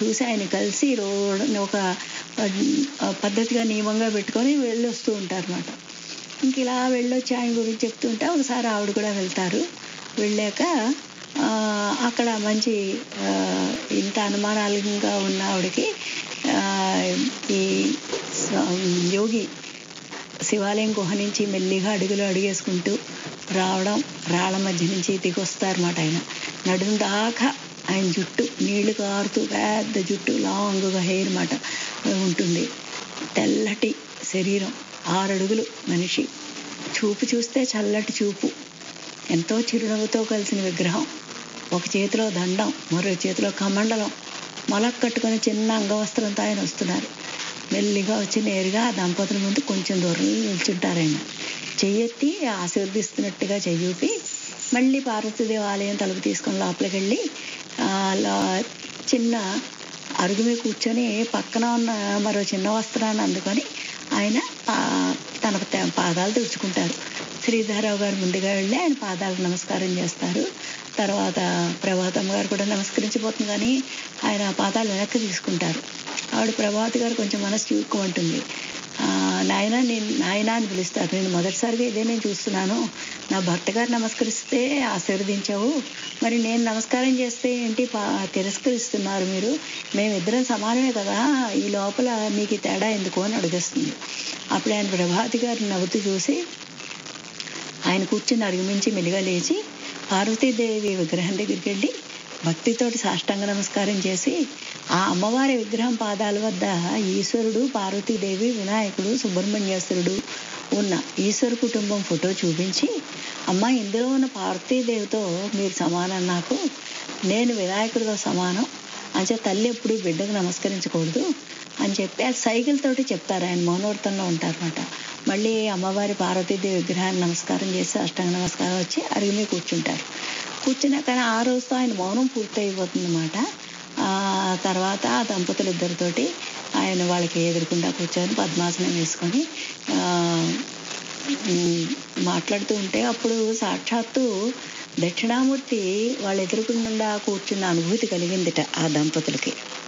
చూసి ఆయన కలిసి రోడ్ ఒక ఆ, పద్ధతిగా నియమంగా పెట్టుకొని వెళ్ళొస్తూ ఉంటారు అనమాట ఇంక ఇలా వెళ్ళొచ్చి ఆయన గురించి చెప్తుంటే ఒకసారి ఆవిడ కూడా వెళ్తారు వెళ్ళాక ఆ, అక్కడ మంచి ఆ, ఇంత అనుమానాలుగా ఉన్న ఆవిడకి ఆ, ఈ స- యోగి శివాలయం గుహ నుంచి మెల్లిగా అడుగులు అడుగేసుకుంటూ రావడం రాళ్ళ మధ్య నుంచి దిగొస్తారన్నమాట ఆయన నడుము దాకా ఆయన జుట్టు నీళ్లు కారుతూ పెద్ద జుట్టు లాంగ్గా హెయిర్ మాట ఉంటుంది తెల్లటి శరీరం ఆరడుగులు మనిషి చూపు చూస్తే చల్లటి చూపు ఎంతో చిరునవ్వుతో కలిసిన విగ్రహం ఒక చేతిలో దండం మరో చేతిలో కమండలం మొలక కట్టుకొని చిన్న అంగవస్త్రంతో ఆయన వస్తున్నారు మెల్లిగా వచ్చి నేరుగా ఆ దంపతుల ముందు కొంచెం దూరంలో నిల్చుంటారు ఆయన చెయ్యెత్తి ఆశీర్దిస్తున్నట్టుగా చెయ్యూపి మళ్ళీ పార్వతీదేవి ఆలయం తలుపు తీసుకొని లోపలికి వెళ్ళి ఆ, లా- చిన్న అరుగు మీద కూర్చొని పక్కన ఉన్న మరో చిన్న వస్త్రాన్ని అందుకొని ఆయన పా- తన త- పాదాలు తుడుచుకుంటారు శ్రీధరరావు గారు ముందుగా వెళ్ళి ఆయన పాదాలకు నమస్కారం చేస్తారు తర్వాత ప్రభాతం గారు కూడా నమస్కరించిపోతుంది కానీ ఆయన ఆ పాదాలు వెనక్కి తీసుకుంటారు ఆవిడ ప్రభావతి గారు కొంచెం మనసు చిక్కుకుంటుంది నాయన నేను నాయన అని పిలుస్తారు నేను మొదటిసారిగా ఇదే నేను చూస్తున్నాను నా భర్త గారు నమస్కరిస్తే ఆశీర్వదించావు మరి నేను నమస్కారం చేస్తే ఏంటి పా తిరస్కరిస్తున్నారు మీరు మేమిద్దరం సమానమే కదా ఈ లోపల మీకు ఈ తేడా ఎందుకు అని అడుగుస్తుంది అప్పుడు ఆయన ప్రభాతి గారు నవ్వుతూ చూసి ఆయన కూర్చుని అరుగుమించి మెలిగా లేచి పార్వతీదేవి విగ్రహం దగ్గరికి వెళ్ళి భక్తితోటి సాష్టాంగ నమస్కారం చేసి ఆ అమ్మవారి విగ్రహం పాదాల వద్ద ఈశ్వరుడు పార్వతీదేవి వినాయకుడు సుబ్రహ్మణ్యేశ్వరుడు ఉన్న ఈశ్వర కుటుంబం ఫోటో చూపించి అమ్మ ఇందులో ఉన్న పార్వతీదేవితో మీరు సమానం నాకు నేను వినాయకుడితో సమానం అంచే తల్లి ఎప్పుడు బిడ్డకు నమస్కరించకూడదు అని చెప్పి ఆ సైకిల్ తోటి చెప్తారు ఆయన మౌనవ్రతంలో ఉంటారన్నమాట మళ్ళీ అమ్మవారి పార్వతీదేవి విగ్రహాన్ని నమస్కారం చేసి అష్టాంగ నమస్కారం వచ్చి అరిగి మీద కూర్చుంటారు కూర్చున్నా కానీ ఆ రోజుతో ఆయన మౌనం పూర్తయిపోతుంది అనమాట ఆ తర్వాత ఆ దంపతులు ఇద్దరితోటి ఆయన వాళ్ళకి ఎదురుకుండా కూర్చొని పద్మాసనం వేసుకొని ఆ, ఉమ్, మాట్లాడుతూ ఉంటే అప్పుడు సాక్షాత్తు దక్షిణామూర్తి వాళ్ళ ఎదురుకుండా కూర్చున్న అనుభూతి కలిగిందిట ఆ దంపతులకి